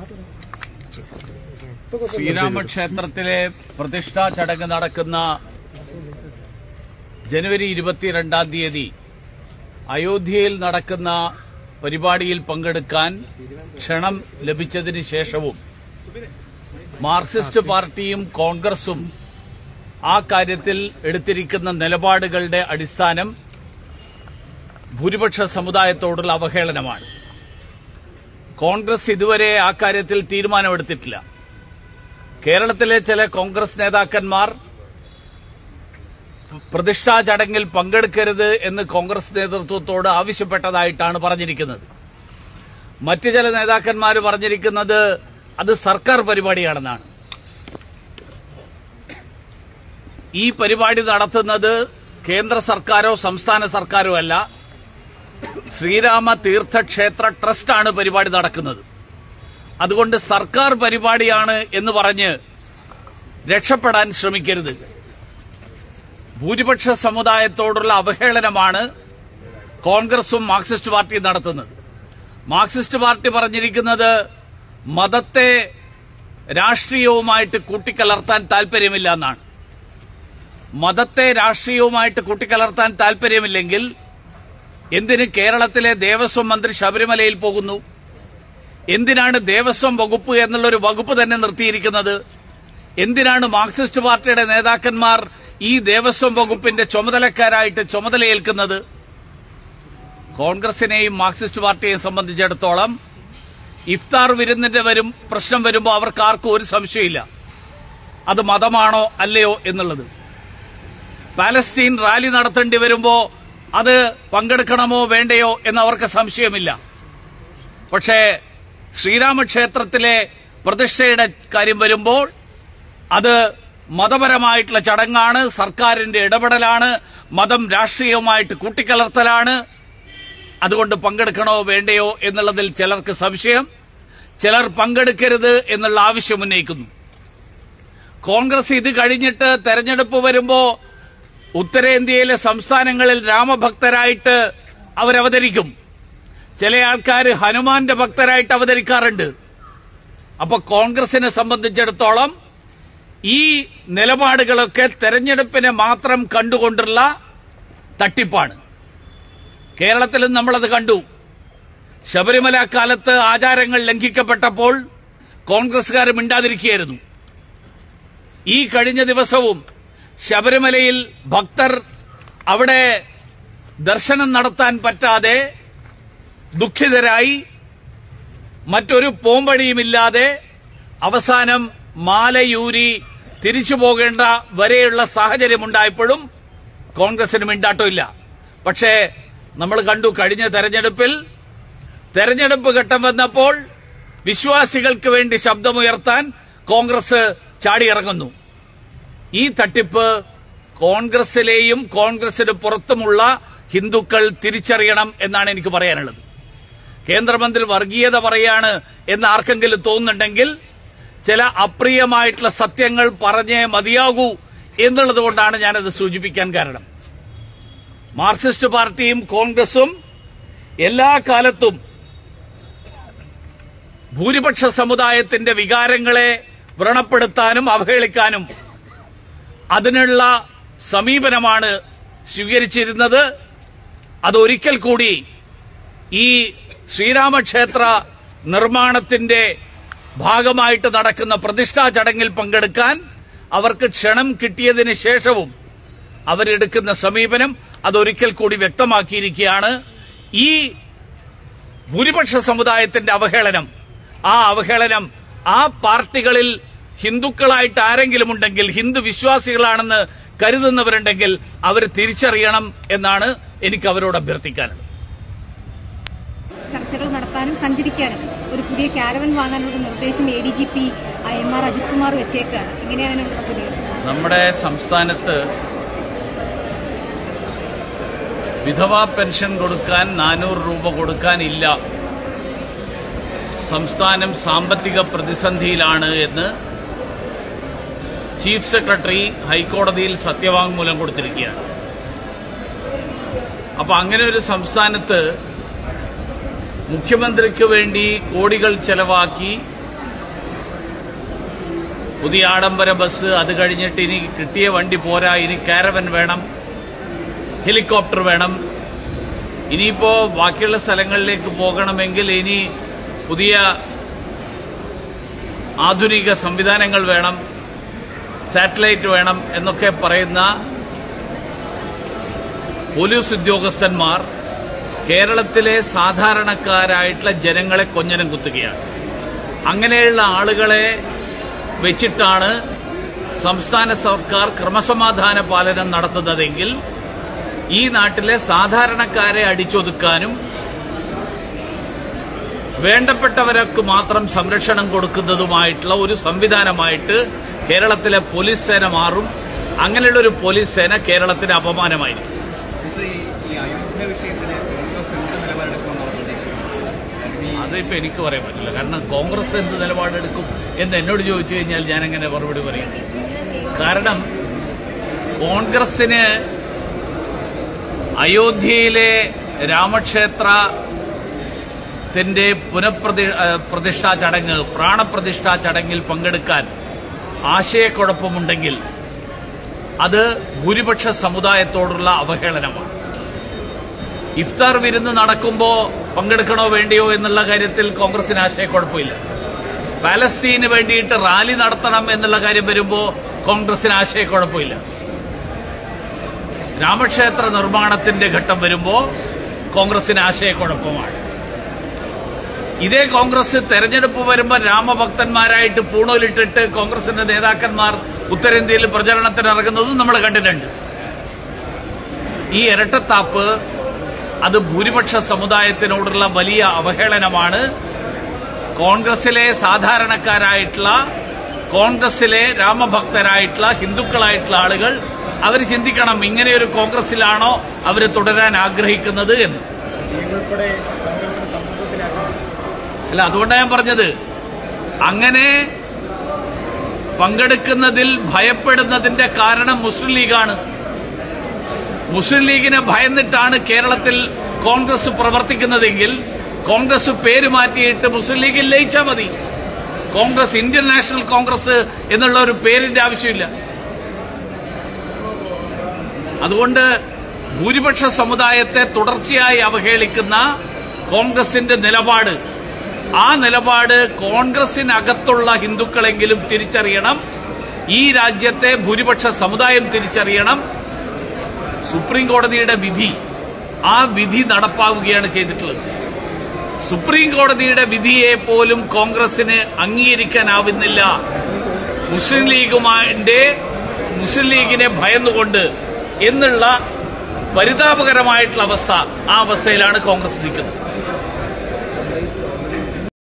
ശ്രീരാമക്ഷേത്രത്തിലെ പ്രതിഷ്ഠാ ചടങ്ങ് നടക്കുന്ന ജനുവരി ഇരുപത്തിരണ്ടാം തീയതി അയോധ്യയിൽ നടക്കുന്ന പരിപാടിയിൽ പങ്കെടുക്കാൻ ക്ഷണം ലഭിച്ചതിന് ശേഷവും മാർക്സിസ്റ്റ് പാർട്ടിയും കോൺഗ്രസും ആ കാര്യത്തിൽ എടുത്തിരിക്കുന്ന നിലപാടുകളുടെ അടിസ്ഥാനം ഭൂരിപക്ഷ സമുദായത്തോടുള്ള അവഹേളനമാണ് കോൺഗ്രസ് ഇതുവരെ ആ കാര്യത്തിൽ തീരുമാനമെടുത്തിട്ടില്ല കേരളത്തിലെ ചില കോൺഗ്രസ് നേതാക്കന്മാർ പ്രതിഷ്ഠാ ചടങ്ങിൽ പങ്കെടുക്കരുത് എന്ന് കോൺഗ്രസ് നേതൃത്വത്തോട് ആവശ്യപ്പെട്ടതായിട്ടാണ് പറഞ്ഞിരിക്കുന്നത് മറ്റു ചില നേതാക്കന്മാർ പറഞ്ഞിരിക്കുന്നത് അത് സർക്കാർ പരിപാടിയാണെന്നാണ് ഈ പരിപാടി നടത്തുന്നത് കേന്ദ്ര സർക്കാരോ സംസ്ഥാന സർക്കാരോ അല്ല ശ്രീരാമ തീർത്ഥക്ഷേത്ര ട്രസ്റ്റാണ് പരിപാടി നടക്കുന്നത് അതുകൊണ്ട് സർക്കാർ പരിപാടിയാണ് എന്ന് പറഞ്ഞ് രക്ഷപ്പെടാൻ ശ്രമിക്കരുത് ഭൂരിപക്ഷ സമുദായത്തോടുള്ള അവഹേളനമാണ് കോൺഗ്രസും മാർക്സിസ്റ്റ് പാർട്ടിയും നടത്തുന്നത് മാർക്സിസ്റ്റ് പാർട്ടി പറഞ്ഞിരിക്കുന്നത് മതത്തെ രാഷ്ട്രീയവുമായിട്ട് കൂട്ടിക്കലർത്താൻ താൽപര്യമില്ല എന്നാണ് മതത്തെ രാഷ്ട്രീയവുമായിട്ട് കൂട്ടിക്കലർത്താൻ താൽപര്യമില്ലെങ്കിൽ എന്തിന് കേരളത്തിലെ ദേവസ്വം മന്ത്രി ശബരിമലയിൽ പോകുന്നു എന്തിനാണ് ദേവസ്വം വകുപ്പ് എന്നുള്ളൊരു വകുപ്പ് തന്നെ നിർത്തിയിരിക്കുന്നത് എന്തിനാണ് മാർക്സിസ്റ്റ് പാർട്ടിയുടെ നേതാക്കന്മാർ ഈ ദേവസ്വം വകുപ്പിന്റെ ചുമതലക്കാരായിട്ട് ചുമതലയേൽക്കുന്നത് കോൺഗ്രസിനെയും മാർക്സിസ്റ്റ് പാർട്ടിയെയും സംബന്ധിച്ചിടത്തോളം ഇഫ്താർ വിരുന്നിന്റെ വരും പ്രശ്നം വരുമ്പോൾ അവർക്ക് ആർക്കും ഒരു സംശയമില്ല അത് മതമാണോ അല്ലയോ എന്നുള്ളത് പാലസ്തീൻ റാലി നടത്തേണ്ടി വരുമ്പോ അത് പങ്കെടുക്കണമോ വേണ്ടയോ എന്ന് അവർക്ക് സംശയമില്ല പക്ഷേ ശ്രീരാമക്ഷേത്രത്തിലെ പ്രതിഷ്ഠയുടെ കാര്യം വരുമ്പോൾ അത് മതപരമായിട്ടുള്ള ചടങ്ങാണ് സർക്കാരിന്റെ ഇടപെടലാണ് മതം രാഷ്ട്രീയവുമായിട്ട് കൂട്ടിക്കലർത്തലാണ് അതുകൊണ്ട് പങ്കെടുക്കണോ വേണ്ടയോ എന്നുള്ളതിൽ ചിലർക്ക് സംശയം ചിലർ പങ്കെടുക്കരുത് എന്നുള്ള ആവശ്യം ഉന്നയിക്കുന്നു കോൺഗ്രസ് ഇത് കഴിഞ്ഞിട്ട് തെരഞ്ഞെടുപ്പ് വരുമ്പോ ഉത്തരേന്ത്യയിലെ സംസ്ഥാനങ്ങളിൽ രാമഭക്തരായിട്ട് അവരവതരിക്കും ചില ആൾക്കാർ ഹനുമാന്റെ ഭക്തരായിട്ട് അവതരിക്കാറുണ്ട് അപ്പൊ കോൺഗ്രസിനെ സംബന്ധിച്ചിടത്തോളം ഈ നിലപാടുകളൊക്കെ തെരഞ്ഞെടുപ്പിനെ മാത്രം കണ്ടുകൊണ്ടുള്ള തട്ടിപ്പാണ് കേരളത്തിലും നമ്മളത് കണ്ടു ശബരിമല കാലത്ത് ആചാരങ്ങൾ ലംഘിക്കപ്പെട്ടപ്പോൾ കോൺഗ്രസുകാർ മിണ്ടാതിരിക്കുകയായിരുന്നു ഈ കഴിഞ്ഞ ദിവസവും ശബരിമലയിൽ ഭക്തർ അവിടെ ദർശനം നടത്താൻ പറ്റാതെ ദുഃഖിതരായി മറ്റൊരു പോംവഴിയുമില്ലാതെ അവസാനം മാലയൂരി തിരിച്ചു പോകേണ്ട വരെയുള്ള സാഹചര്യമുണ്ടായപ്പോഴും കോൺഗ്രസിന് മിണ്ടാട്ടമില്ല പക്ഷേ നമ്മൾ കണ്ടു കഴിഞ്ഞ തെരഞ്ഞെടുപ്പിൽ തെരഞ്ഞെടുപ്പ് ഘട്ടം വന്നപ്പോൾ വിശ്വാസികൾക്ക് വേണ്ടി ശബ്ദമുയർത്താൻ കോൺഗ്രസ് ചാടിയിറങ്ങുന്നു ഈ തട്ടിപ്പ് കോൺഗ്രസിലെയും കോൺഗ്രസിന് പുറത്തുമുള്ള ഹിന്ദുക്കൾ തിരിച്ചറിയണം എന്നാണ് എനിക്ക് പറയാനുള്ളത് കേന്ദ്രമന്ത്രി വർഗീയത പറയാണ് എന്ന് ആർക്കെങ്കിലും തോന്നുന്നുണ്ടെങ്കിൽ ചില അപ്രിയമായിട്ടുള്ള സത്യങ്ങൾ പറഞ്ഞേ മതിയാകൂ എന്നുള്ളത് കൊണ്ടാണ് ഞാനത് സൂചിപ്പിക്കാൻ കാരണം മാർക്സിസ്റ്റ് പാർട്ടിയും കോൺഗ്രസും എല്ലാ കാലത്തും ഭൂരിപക്ഷ സമുദായത്തിന്റെ വികാരങ്ങളെ വ്രണപ്പെടുത്താനും അവഹേളിക്കാനും അതിനുള്ള സമീപനമാണ് സ്വീകരിച്ചിരുന്നത് അതൊരിക്കൽ കൂടി ഈ ശ്രീരാമക്ഷേത്ര നിർമ്മാണത്തിന്റെ ഭാഗമായിട്ട് നടക്കുന്ന പ്രതിഷ്ഠാ ചടങ്ങിൽ പങ്കെടുക്കാൻ അവർക്ക് ക്ഷണം കിട്ടിയതിന് ശേഷവും അവരെടുക്കുന്ന സമീപനം അതൊരിക്കൽ കൂടി വ്യക്തമാക്കിയിരിക്കുകയാണ് ഈ ഭൂരിപക്ഷ സമുദായത്തിന്റെ അവഹേളനം ആ അവഹേളനം ആ പാർട്ടികളിൽ ഹിന്ദുക്കളായിട്ട് ആരെങ്കിലും ഉണ്ടെങ്കിൽ ഹിന്ദു വിശ്വാസികളാണെന്ന് കരുതുന്നവരുണ്ടെങ്കിൽ അവർ തിരിച്ചറിയണം എന്നാണ് എനിക്ക് അവരോട് അഭ്യർത്ഥിക്കാനുള്ളത് ചർച്ചകൾ നടത്താനും സഞ്ചരിക്കാനും ഒരു പുതിയ കാരവൻ വാങ്ങാനുള്ള നിർദ്ദേശം A D G P M R Ajith Kumar വെച്ചേക്കാണ് എങ്ങനെയാണ് അതിനുള്ള പ്രതികരണം നമ്മുടെ സംസ്ഥാനത്ത് വിധവാ പെൻഷൻ കൊടുക്കാൻ നാനൂറ് രൂപ കൊടുക്കാനില്ല സംസ്ഥാനം സാമ്പത്തിക പ്രതിസന്ധിയിലാണ് എന്ന് ചീഫ് സെക്രട്ടറി ഹൈക്കോടതിയിൽ സത്യവാങ്മൂലം കൊടുത്തിരിക്കുകയാണ് അപ്പൊ അങ്ങനെ ഒരു സംസ്ഥാനത്ത് മുഖ്യമന്ത്രിക്ക് വേണ്ടി കോടികൾ ചെലവാക്കി പുതിയ ആഡംബര ബസ് അത് കഴിഞ്ഞിട്ട് ഇനി കിട്ടിയ വണ്ടി പോരാ ഇനി കാരവൻ വേണം ഹെലികോപ്റ്റർ വേണം ഇനിയിപ്പോ ബാക്കിയുള്ള സ്ഥലങ്ങളിലേക്ക് പോകണമെങ്കിൽ ഇനി പുതിയ ആധുനിക സംവിധാനങ്ങൾ വേണം സാറ്റലൈറ്റ് വേണം എന്നൊക്കെ പറയുന്ന പോലീസ് ഉദ്യോഗസ്ഥന്മാർ കേരളത്തിലെ സാധാരണക്കാരായിട്ടുള്ള ജനങ്ങളെ കൊഞ്ഞനം കുത്തുകയാണ് അങ്ങനെയുള്ള ആളുകളെ വെച്ചിട്ടാണ് സംസ്ഥാന സർക്കാർ ക്രമസമാധാന പാലനം നടത്തുന്നതെങ്കിൽ ഈ നാട്ടിലെ സാധാരണക്കാരെ അടിച്ചൊതുക്കാനും വേണ്ടപ്പെട്ടവർക്ക് മാത്രം സംരക്ഷണം കൊടുക്കുന്നതുമായിട്ടുള്ള ഒരു സംവിധാനമായിട്ട് കേരളത്തിലെ പോലീസ് സേന മാറും അങ്ങനെയുള്ള ഒരു പോലീസ് സേന കേരളത്തിന് അപമാനമായിരിക്കും പക്ഷേ ഈ ഈ അയോധ്യ വിഷയത്തിൽ കോൺഗ്രസ് എന്ത് നിലപാടെടുക്കുമെന്ന് അവർ പ്രതീക്ഷിക്കുന്നു കാരണം ഈ അതിപ്പോ എനിക്ക് പറയാൻ പറ്റില്ല കാരണം കോൺഗ്രസ് എന്ത് നിലപാടെടുക്കും എന്ന് എന്നോട് ചോദിച്ചു കഴിഞ്ഞാൽ ഞാൻ എങ്ങനെ മറുപടി പറയും കാരണം കോൺഗ്രസിന് അയോധ്യയിലെ രാമക്ഷേത്രത്തിന്റെ പുനഃപ്രതി ആ, പ്രതിഷ്ഠാ ചടങ്ങ് പ്രാണപ്രതിഷ്ഠാ ചടങ്ങിൽ പങ്കെടുക്കാൻ ആശയക്കുഴപ്പമുണ്ടെങ്കിൽ അത് ഭൂരിപക്ഷ സമുദായത്തോടുള്ള അവഹേളനമാണ് ഇഫ്താർ വിരുന്ന് നടക്കുമ്പോ പങ്കെടുക്കണോ വേണ്ടിയോ എന്നുള്ള കാര്യത്തിൽ കോൺഗ്രസിന് ആശയക്കുഴപ്പമില്ല പാലസ്തീന് വേണ്ടിയിട്ട് റാലി നടത്തണം എന്നുള്ള കാര്യം വരുമ്പോ കോൺഗ്രസിന് ആശയക്കുഴപ്പമില്ല രാമക്ഷേത്ര നിർമ്മാണത്തിന്റെ ഘട്ടം വരുമ്പോ കോൺഗ്രസിന് ആശയക്കുഴപ്പമാണ് ഇതേ കോൺഗ്രസ് തെരഞ്ഞെടുപ്പ് വരുമ്പോൾ രാമഭക്തന്മാരായിട്ട് പൂണൂലിട്ടിട്ട് കോൺഗ്രസിന്റെ നേതാക്കന്മാർ ഉത്തരേന്ത്യയിൽ പ്രചരണത്തിന് ഇറങ്ങുന്നതും നമ്മൾ കണ്ടിട്ടുണ്ട് ഈ ഇരട്ടത്താപ്പ് അത് ഭൂരിപക്ഷ സമുദായത്തിനോടുള്ള വലിയ അവഹേളനമാണ് കോൺഗ്രസിലെ സാധാരണക്കാരായിട്ടുള്ള കോൺഗ്രസിലെ രാമഭക്തരായിട്ടുള്ള ഹിന്ദുക്കളായിട്ടുള്ള ആളുകൾ അവർ ചിന്തിക്കണം ഇങ്ങനെ ഒരു കോൺഗ്രസിലാണോ അവർ തുടരാൻ ആഗ്രഹിക്കുന്നത് എന്ന് ലീഗ് ഉൾപ്പെടെ കോൺഗ്രസിന് സമ്മർദ്ദത്തിലാക്കുന്നു അല്ല അതുകൊണ്ടാണ് ഞാൻ പറഞ്ഞത് അങ്ങനെ പങ്കെടുക്കുന്നതിൽ ഭയപ്പെടുന്നതിന്റെ കാരണം മുസ്ലിം ലീഗാണ് മുസ്ലിം ലീഗിനെ ഭയന്നിട്ടാണ് കേരളത്തിൽ കോൺഗ്രസ് പ്രവർത്തിക്കുന്നതെങ്കിൽ കോൺഗ്രസ് പേര് മാറ്റിയിട്ട് മുസ്ലിം ലീഗിൽ ലയിച്ചാൽ മതി കോൺഗ്രസ് ഇന്ത്യൻ നാഷണൽ കോൺഗ്രസ് എന്നുള്ള ഒരു പേരിന്റെ ആവശ്യമില്ല അതുകൊണ്ട് ഭൂരിപക്ഷ സമുദായത്തെ തുടർച്ചയായി അവഹേളിക്കുന്ന കോൺഗ്രസിന്റെ നിലപാട് ആ നിലപാട് കോൺഗ്രസിനകത്തുള്ള ഹിന്ദുക്കളെങ്കിലും തിരിച്ചറിയണം ഈ രാജ്യത്തെ ഭൂരിപക്ഷ സമുദായം തിരിച്ചറിയണം സുപ്രീം കോടതിയുടെ വിധി ആ വിധി നടപ്പാവുകയാണ് ചെയ്തിട്ടുള്ളത് സുപ്രീം കോടതിയുടെ വിധിയെ പോലും കോൺഗ്രസിന് അംഗീകരിക്കാനാവുന്നില്ല മുസ്ലിം ലീഗുമാന്റെ മുസ്ലിം ലീഗിനെ ഭയന്നുകൊണ്ട് എന്നുള്ള പരിതാപകരമായിട്ടുള്ള അവസ്ഥ ആ അവസ്ഥയിലാണ് കോൺഗ്രസ് നിൽക്കുന്നത്